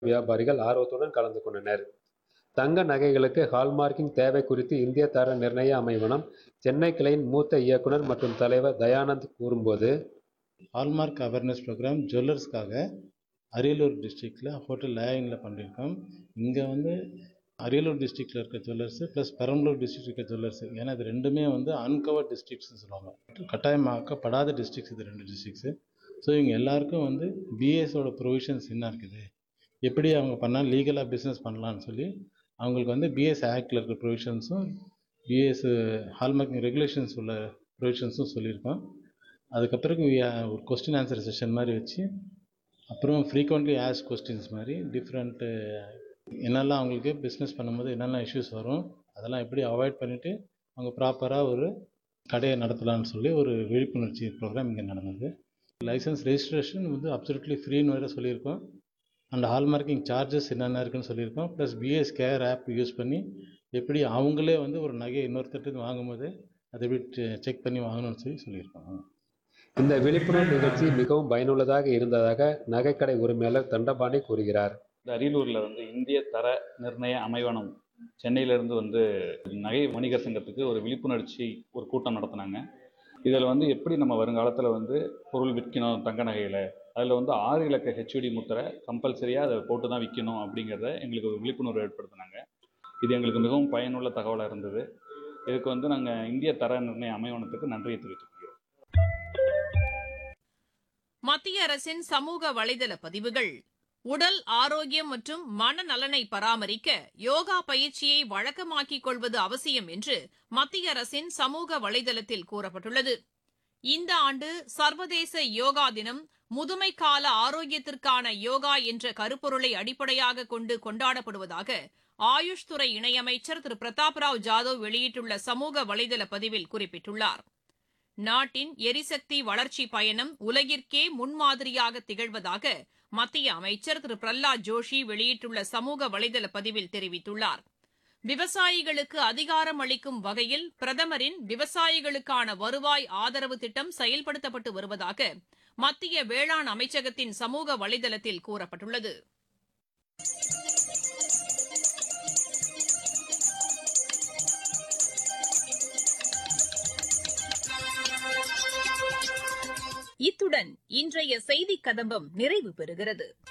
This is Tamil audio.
வியாபாரிகள் ஆர்வத்துடன் கலந்து கொண்டனர் தங்க நகைகளுக்கு ஹால்மார்க்கிங் தேவை குறித்து இந்திய தர நிர்ணய அமைவனம் சென்னை கிளையின் மூத்த இயக்குனர் மற்றும் தலைவர் தயானந்த் கூறும்போது ஹால்மார்க் அவேர்னஸ் ப்ரோக்ராம் ஜுவல்லர்ஸ்க்காக அரியலூர் டிஸ்ட்ரிக்டில் ஹோட்டல் லயனில் பண்ணியிருக்கோம் இங்கே வந்து அரியலூர் டிஸ்ட்ரிக்டில் இருக்க ஜுவல்லர்ஸு ப்ளஸ் பெரம்பலூர் டிஸ்ட்ரிக்ட் இருக்க ஜுவல்லர்ஸு ஏன்னா இது ரெண்டுமே வந்து அன்கவர் டிஸ்ட்ரிக்ட்ஸ்னு சொல்லுவாங்க கட்டாயமாக்கப்படாத டிஸ்ட்ரிக்ஸ் இது ரெண்டு டிஸ்ட்ரிக்ஸு ஸோ இவங்க எல்லாருக்கும் வந்து பிஎஸோட ப்ரொவிஷன்ஸ் என்ன இருக்குது எப்படி அவங்க பண்ணால் லீகலாக பிஸ்னஸ் பண்ணலான்னு சொல்லி அவங்களுக்கு வந்து பிஎஸ் ஆக்டில் இருக்கிற ப்ரொவிஷன்ஸும் பிஎஸ் ஹால்மார்க்கிங் ரெகுலேஷன்ஸ் உள்ள ப்ரொவிஷன்ஸும் சொல்லியிருக்கோம் அதுக்கப்புறம் ஒரு கொஸ்டின் ஆன்சர் செஷன் மாதிரி வச்சு அப்புறம் ஃப்ரீக்வெண்ட்லி ஆஸ் கொஸ்டின்ஸ் மாதிரி டிஃப்ரெண்ட்டு என்னெல்லாம் அவங்களுக்கு பிஸ்னஸ் பண்ணும்போது என்னெல்லாம் இஷ்யூஸ் வரும் அதெல்லாம் எப்படி அவாய்ட் பண்ணிவிட்டு அவங்க ப்ராப்பராக ஒரு கடையை நடத்தலாம்னு சொல்லி ஒரு விழிப்புணர்ச்சி ப்ரோக்ராம் இங்கே நடந்தது லைசன்ஸ் ரெஜிஸ்ட்ரேஷன் வந்து அப்சல்யூட்லி ஃப்ரீன்னு வேறு சொல்லியிருக்கோம் அண்ட் ஹால்மார்க்கிங் சார்ஜஸ் என்னென்ன இருக்குன்னு சொல்லியிருக்கோம் plus BS care app use பண்ணி எப்படி அவங்களே வந்து ஒரு நகையை இன்னொருத்தட்டு வாங்கும்போது அதை எப்படி செக் பண்ணி வாங்கணும்னு சொல்லி சொல்லியிருக்கோம் இந்த விழிப்புணர்வு நிகழ்ச்சி மிகவும் பயனுள்ளதாக இருந்ததாக நகைக்கடை உரிமையாளர் தண்டபாணி கூறுகிறார் இந்த அரியலூரில் வந்து இந்திய தர நிர்ணய அமைவனம் சென்னையிலேருந்து வந்து நகை வணிகர் சங்கத்துக்கு ஒரு விழிப்புணர்ச்சி ஒரு கூட்டம் நடத்தினாங்க இதில் வந்து எப்படி நம்ம வருங்காலத்தில் வந்து பொருள் விற்கணும் தங்க நகையில் அதில் வந்து ஆறு இலக்க ஹெச்டி முத்திரை கம்பல்சரியாக அதை போட்டு தான் விற்கணும் அப்படிங்கிறத எங்களுக்கு ஒரு விழிப்புணர்வு ஏற்படுத்தினாங்க இது எங்களுக்கு மிகவும் பயனுள்ள தகவலாக இருந்தது இதுக்கு வந்து நாங்கள் இந்திய தர நிர்ணய அமைவனத்துக்கு நன்றியை தெரிவித்துக்கிறோம் மத்திய அரசின் சமூக வலைதள பதிவுகள் உடல் ஆரோக்கியம் மற்றும் மனநலனை பராமரிக்க யோகா பயிற்சியை வழக்கமாக்கிக் கொள்வது அவசியம் என்று மத்திய அரசின் சமூக வலைதளத்தில் கூறப்பட்டுள்ளது இந்த ஆண்டு சர்வதேச யோகா தினம் முதுமை கால ஆரோக்கியத்திற்கான யோகா என்ற கருப்பொருளை அடிப்படையாக கொண்டு கொண்டாடப்படுவதாக ஆயுஷ் துறை இணையமைச்சர் திரு பிரதாப் ராவ் ஜாதவ் வெளியிட்டுள்ள சமூக வலைதள பதிவில் குறிப்பிட்டுள்ளார் நாட்டின் எரிசக்தி வளர்ச்சி பயணம் உலகிற்கே முன்மாதிரியாக திகழ்வதாக மத்திய அமைச்சர் திரு பிரஹ்லாத் ஜோஷி வெளியிட்டுள்ள சமூக வலைதள பதிவில் தெரிவித்துள்ளார் விவசாயிகளுக்கு அதிகாரம் அளிக்கும் வகையில் பிரதமரின் விவசாயிகளுக்கான வருவாய் ஆதரவு திட்டம் செயல்படுத்தப்பட்டு வருவதாக மத்திய வேளாண் அமைச்சகத்தின் சமூக வலைதளத்தில் கூறப்பட்டுள்ளது இத்துடன் இன்றைய செய்திக் கதம்பம் நிறைவு பெறுகிறது